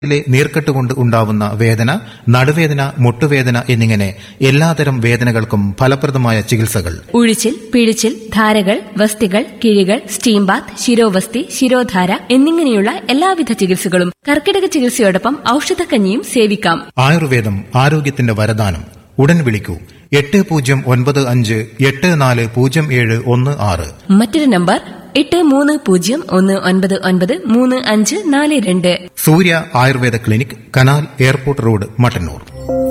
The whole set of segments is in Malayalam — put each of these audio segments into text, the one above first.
ിലെ നീർക്കെട്ട് കൊണ്ട് ഉണ്ടാവുന്ന വേദന നടുവേദന മുട്ടുവേദന എന്നിങ്ങനെ എല്ലാതരം വേദനകൾക്കും ഫലപ്രദമായ ചികിത്സകൾ ഉഴിച്ചിൽ പിഴിച്ചിൽ ധാരകൾ വസ്തികൾ കിഴികൾ സ്റ്റീം ബാത്ത് ശിരോവസ്തി ശിരോധാര എന്നിങ്ങനെയുള്ള എല്ലാവിധ ചികിത്സകളും കർക്കിടക ചികിത്സയോടൊപ്പം ഔഷധക്കഞ്ഞിയും സേവിക്കാം ആയുർവേദം ആരോഗ്യത്തിന്റെ വരദാനം ഉടൻ വിളിക്കൂ എട്ട് പൂജ്യം ഒൻപത് അഞ്ച് എട്ട് നാല് പൂജ്യം ഏഴ് ഒന്ന് ആറ് മറ്റൊരു നമ്പർ എട്ട് മൂന്ന് പൂജ്യം ഒന്ന് ഒൻപത് ഒൻപത് മൂന്ന് അഞ്ച് നാല് രണ്ട് Surya Ayurveda clinic canal airport road Mattannur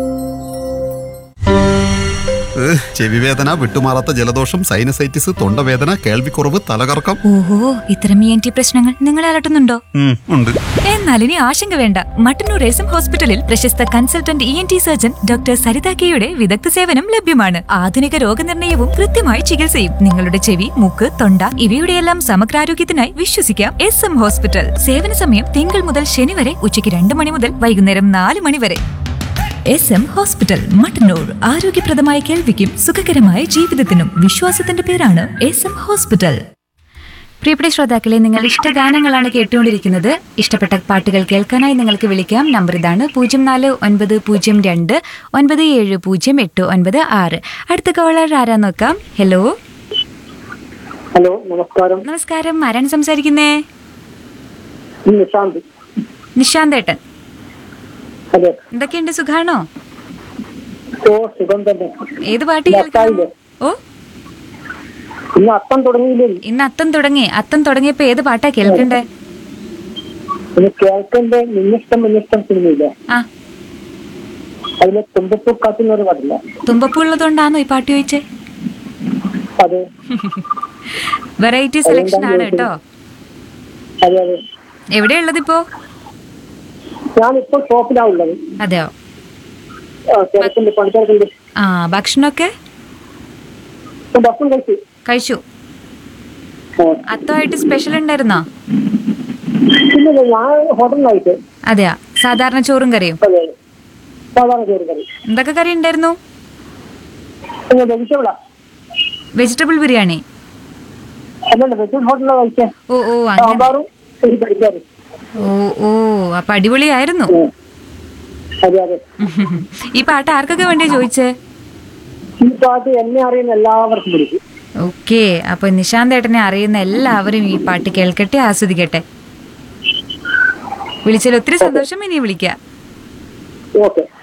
ഏഹ്, ചെവിവേദന വിട്ടുമാറാത്ത ജലദോഷം സൈനസൈറ്റിസ് തൊണ്ടവേദന കേൾവിക്കുറവ് തലകറക്കം ഓഹോ ഇത്തരം ഇ എൻ ടി പ്രശ്നങ്ങൾ നിങ്ങളെ അലട്ടുന്നുണ്ടോ ഉം, ഉണ്ട് എന്നാൽ ഇനി ആശങ്ക വേണ്ട മട്ടന്നൂർ എസ് എം ഹോസ്പിറ്റലിൽ പ്രശസ്ത consultant E N T surgeon doctor Saritha കെയുടെ വിദഗ്ധ സേവനം ലഭ്യമാണ് ആധുനിക രോഗനിർണയവും കൃത്യമായ ചികിത്സയും നിങ്ങളുടെ ചെവി മൂക്ക് തൊണ്ട ഇവയുടെയെല്ലാം സമഗ്രാരോഗ്യത്തിനായി വിശ്വസിക്കാം എസ് എം ഹോസ്പിറ്റൽ സേവന സമയം തിങ്കൾ മുതൽ ശനി വരെ ഉച്ചയ്ക്ക് രണ്ട് മണി മുതൽ വൈകുന്നേരം നാല് മണി വരെ എസ് എം ഹോസ്പിറ്റൽ മട്ടന്നൂർ ആരോഗ്യപ്രദമായ കേൾവിക്കും സുഖകരമായ ജീവിതത്തിനും വിശ്വാസത്തിന്റെ പേരാണ് എസ് എം ഹോസ്പിറ്റൽ പ്രിയപ്പെട്ട ശ്രോതാക്കളെ നിങ്ങൾ ഇഷ്ടഗാനങ്ങളാണ് കേട്ടുകൊണ്ടിരിക്കുന്നത് ഇഷ്ടപ്പെട്ട പാട്ടുകൾ കേൾക്കാനായി നിങ്ങൾക്ക് വിളിക്കാം നമ്പർ ഇതാണ് പൂജ്യം നാല് ഒൻപത് പൂജ്യം രണ്ട് ഒൻപത് ഏഴ് പൂജ്യം എട്ട് ഒൻപത് ആറ് അടുത്ത കോളർ ആരാ നോക്കാം ഹലോ ഹലോ നമസ്കാരം നമസ്കാരം ആരാണ് സംസാരിക്കുന്നേ ഈ നിശാന്ത് നിശാന്ത് ഏട്ടൻ അതെ എന്തൊക്കെയുണ്ട് സുഖാണോ ഓ സുഖം തന്നെ ഏത് പാട്ട് ഇന്ന് കേൾക്കണം അത്തായില്ലേ? ഓ ഇന്ന് അത്തം തുടങ്ങിയില്ലേ ഇന്ന് അത്തം തുടങ്ങി അത്തം തുടങ്ങിയപ്പോ ഏത് പാട്ടാ കേൾക്കണ്ടേ ഇന്ന് കേൾക്കന്റെ മിന്നിഷ്ടം മിന്നിഷ്ടം സിനിമയില്ലേ ആ അതിലെ തുമ്പപ്പൂ കാത്തുന്നൊരു പാടില്ല തുമ്പപ്പുള്ളതുകൊണ്ടാണോ ഈ പാട്ട് ചോദിച്ചേ അതെ വെറൈറ്റി സെലക്ഷൻ ആണ് കേട്ടോ അതെ അതെ എവിടെയുള്ളതിപ്പോ ഞാനിപ്പോ ഷോപ്പിലാ ഉള്ളത് അതെയോ ആ, തിരക്കുണ്ട് പണിത്തിരക്കുണ്ട് ആ ഭക്ഷണമൊക്കെ ഇപ്പൊ ഭക്ഷണം കഴിച്ചു കഴിച്ചു ആ. അത്തമായിട്ട് സ്പെഷ്യൽ ഉണ്ടായിരുന്നോ പിന്നെ ഞാൻ ഹോട്ടലിൽ കഴിച്ചു അതെയാ സാധാരണ ചോറും കറിയും അതെ സാധാരണ ചോറ് കറി എന്തൊക്കെ കറി ഉണ്ടായിരുന്നു പിന്നെ വെജിറ്റബിളാ വെജിറ്റബിൾ ബിരിയാണി അല്ലല്ല വെജിറ്റബിൾ ഹോട്ടലിലാണ് കഴിച്ചേ ഓ ഓ അങ്ങനെ സാമ്പാറും ഒരു കഴിക്കാറ് ഓ ഓ അപ്പൊ അടിപൊളിയായിരുന്നു അതെ അതെ ഈ പാട്ട് ആർക്കൊക്കെ വേണ്ടിയാ ചോദിച്ചേ ഈ പാട്ട് എന്നെ അറിയുന്ന എല്ലാവർക്കും പിടിക്കും ഓക്കെ അപ്പൊ നിശാന്ത് ഏട്ടനെ അറിയുന്ന എല്ലാവരും ഈ പാട്ട് കേൾക്കട്ടെ ആസ്വദിക്കട്ടെ വിളിച്ചതിൽ ഒത്തിരി സന്തോഷം ഇനി വിളിക്കാം ഓക്കെ